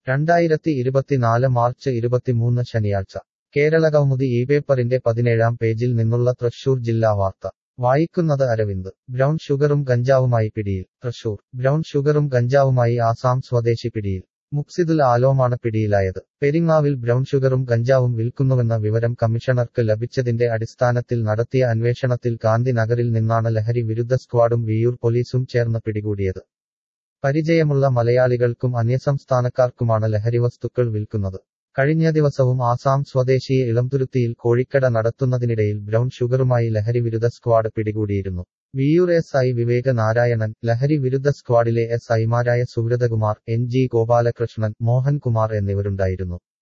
രണ്ടായിരത്തി ഇരുപത്തിനാല് മാർച്ച് ഇരുപത്തിമൂന്ന് ശനിയാഴ്ച കേരളകൗമുദി ഈ പേപ്പറിന്റെ പതിനേഴാം പേജിൽ നിന്നുള്ള തൃശൂർ ജില്ലാ വാർത്ത വായിക്കുന്നത് അരവിന്ദ് ബ്രൗൺ ഷുഗറും ഗഞ്ചാവുമായി പിടിയിൽ തൃശൂർ ബ്രൗൺ ഷുഗറും ഗഞ്ചാവുമായി ആസാം സ്വദേശി പിടിയിൽ മുക്സിദുൽ ആലോമാണ് പിടിയിലായത് പെരിങ്ങാവിൽ ബ്രൗൺ ഷുഗറും ഗഞ്ചാവും വിൽക്കുന്നുവെന്ന വിവരം കമ്മീഷണർക്ക് ലഭിച്ചതിന്റെ അടിസ്ഥാനത്തിൽ നടത്തിയ അന്വേഷണത്തിൽ ഗാന്ധിനഗറിൽ നിന്നാണ് ലഹരി വിരുദ്ധ സ്ക്വാഡും വിയൂർ പോലീസും ചേർന്ന് പിടികൂടിയത് പരിചയമുള്ള മലയാളികൾക്കും അന്യസംസ്ഥാനക്കാർക്കുമാണ് ലഹരിവസ്തുക്കൾ വിൽക്കുന്നത് കഴിഞ്ഞ ദിവസവും ആസാം സ്വദേശിയെ ഇളംതുരുത്തിയിൽ കോഴിക്കട നടത്തുന്നതിനിടയിൽ ബ്രൗൺ ഷുഗറുമായി ലഹരി വിരുദ്ധ സ്ക്വാഡ് പിടികൂടിയിരുന്നു വിയൂർ എസ് ഐ വിവേക നാരായണൻ ലഹരി വിരുദ്ധ സ്ക്വാഡിലെ എസ് ഐമാരായ സുബ്രതകുമാർ എൻ ജി ഗോപാലകൃഷ്ണൻ മോഹൻകുമാർ എന്നിവരുണ്ടായിരുന്നു